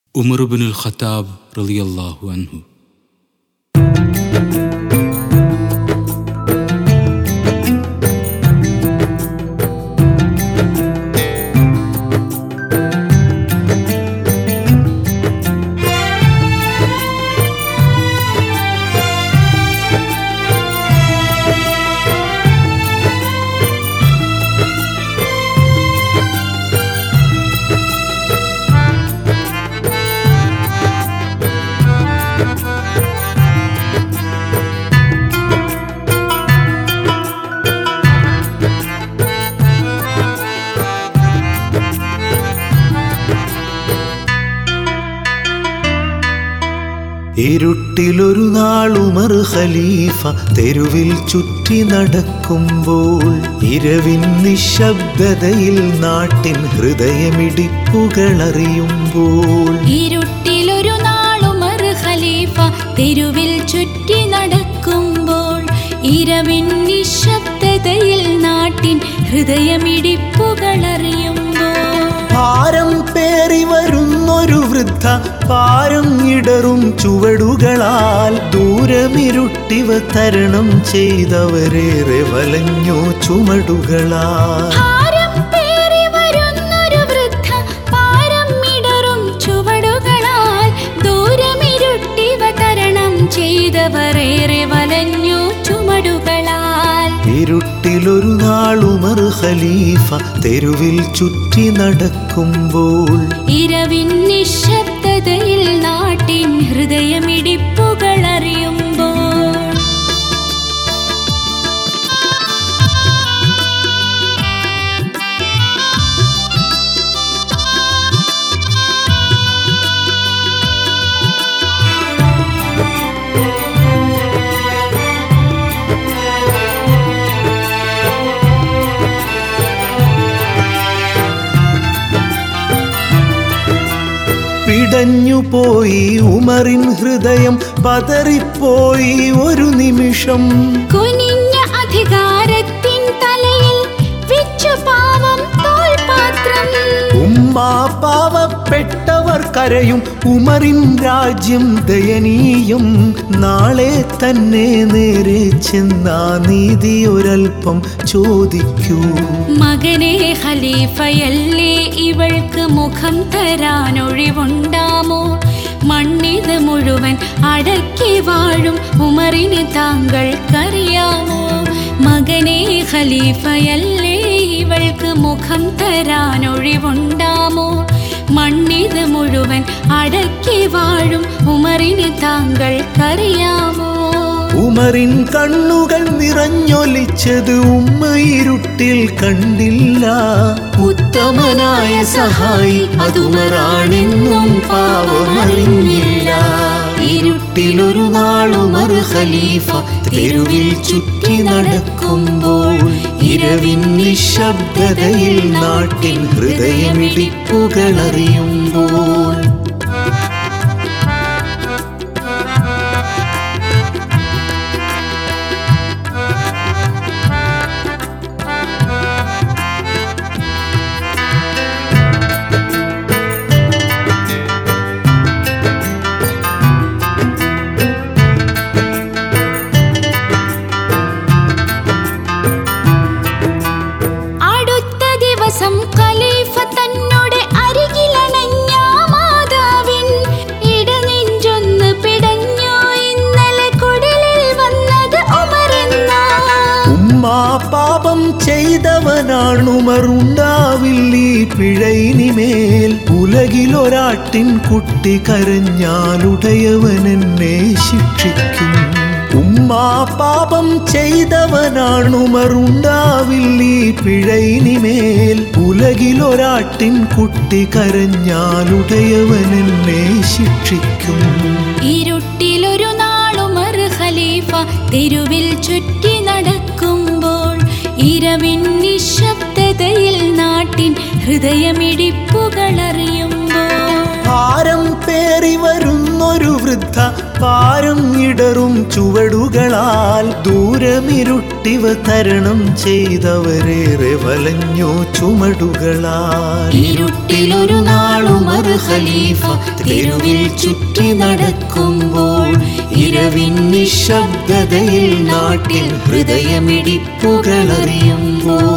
ഉമറുബിനുൽ Khattab റളിയല്ലാഹു അൻഹു ഇരുട്ടിലൊരു നാൾ ഉമർ ഖലീഫ തെരുവിൽ ചുറ്റി നടക്കുമ്പോൾ ഇരവിൻ നിശബ്ദതയിൽ നാട്ടിൻ ഹൃദയമിടിപ്പുകൾ അറിയുമ്പോൾ ഇരുട്ടിലൊരു നാളുമർ ഖലീഫ തെരുവിൽ ചുറ്റി നടക്കുമ്പോൾ ഇരവിൻ നിശബ്ദതയിൽ നാട്ടിൻ ഹൃദയമിടിപ്പുകൾ അറിയുമ്പോൾ ഭാരം പേറി വരുന്നൊരു വൃദ്ധ പാരം ഇടറും ചുവടുകളാൽ ദൂരമിരുട്ടിവ തരണം ചെയ്തവരേറെ വലഞ്ഞു ചുമടുകളാൽ ഭാരം പേറി വരുന്നൊരു വൃദ്ധ പാരം ഇടറും ചുവടുകളാൽ ദൂരമിരുട്ടിവ തരണം ചെയ്തവരേറെ വലഞ്ഞു ചുമടുകളാൽ ഇരുട്ടിലൊരു നാൾ ഉമർ ഖലീഫ തെരുവിൽ ചുറ്റി നടക്കുമ്പോൾ ഇരവിൻ നിശബ്ദതയിൽ നാട്ടിൻ ഹൃദയമിടിപ്പുകൾ അറിയുമ്പോൾ പിടഞ്ഞുപോയി ഉമറിൻ ഹൃദയം പതറിപ്പോയി ഒരു നിമിഷം കുനിഞ്ഞ അധികാരത്തിൻ തലയിൽ വെച്ചു പാവം തോൽപാത്രം ഉമ്മാ പാവപ്പെട്ടവർ കരയും ഉമറിൻ രാജ്യം ദയനീയം നാളെ തന്നെ നേരെ ചെന്നാ നീതി ഒരൽപ്പം ചോദിക്കൂ മകനെ ഖലീഫയല്ലേ ഇവൾക്ക് മുഖം തരാൻ ഒഴിവുണ്ടാമോ മണ്ണിത് മുഴുവൻ അടക്കി വാഴും ഉമറിന് താങ്കൾക്കറിയാമോ മകനെ ഖലീഫയല്ലേ ഇവൾക്ക് മുഖം തരാൻ ഒഴിവുണ്ടാമോ മണ്ണിത് മുഴുവൻ അടക്കി വാഴും ഉമറിന് താങ്കൾക്കറിയാമോ ഉമറിൻ കണ്ണുകൾ നിറഞ്ഞൊലിച്ചത് ഉമ്മ ഇരുട്ടിൽ കണ്ടില്ല ഉത്തമനായ സഹായി അതുമറാണെന്നും പാവമറിഞ്ഞില്ല ഇരുട്ടിലൊരു നാൾ ഉമർ ഖലീഫ തെരുവിൽ ചുറ്റി നടക്കുമ്പോൾ ഇരവിൻ നിശബ്ദതയിൽ നാട്ടിൻ ഹൃദയമിടിപ്പുകൾ അറിയുമ്പോൾ അടുത്ത ദിവസം ഖലീഫ തന്നോട് അരികിലണഞ്ഞ മാതാവിൻ ഇടനെഞ്ചൊന്ന് പിടഞ്ഞു ഇന്നലെ കുടിലിൽ വന്നത് ഉമരെന്ന ഉമ്മാ പാപം ചെയ്തവനാണുമറുണ്ടാവില്ല ഈ പിഴയിനിമേൽ ഉലകിലൊരാട്ടിൻ കുട്ടി കരഞ്ഞാലുടയവൻ എന്നെ ശിക്ഷിക്കും ഉമ്മാ പാപം ചെയ്തവനാണുമറുണ്ടാവില്ല ഈ പിഴയിനിമേൽ ഉലകിലൊരാട്ടിൻ കുട്ടി കരഞ്ഞാലുടയവൻ എന്നെ ശിക്ഷിക്കും ഇരുട്ടിലൊരു നാളുമർ ഖലീഫ തെരുവിൽ ചുറ്റി നടക്കുമ്പോൾ ഇരവിൻ നിശബ്ദതയിൽ നാട്ടിൻ ഹൃദയമിടിപ്പുകൾ അറിയുമ്പോൾ ഭാരം പേറി വരുന്നൊരു വൃദ്ധ പാരം ഇടറും ചുവടുകളാൽ ദൂരമിരുട്ടിവ തരണം ചെയ്തവരേറെ വലഞ്ഞു ചുമടുകളാൽ ഇരുട്ടിലൊരു നാളും അത് ഖലീഫ തെരുവിൽ ചുറ്റി നടക്കുമ്പോൾ ഇരവിൻ നിശബ്ദതയിൽ നാട്ടിൽ ഹൃദയമിടിപ്പുകളറിയുമ്പോൾ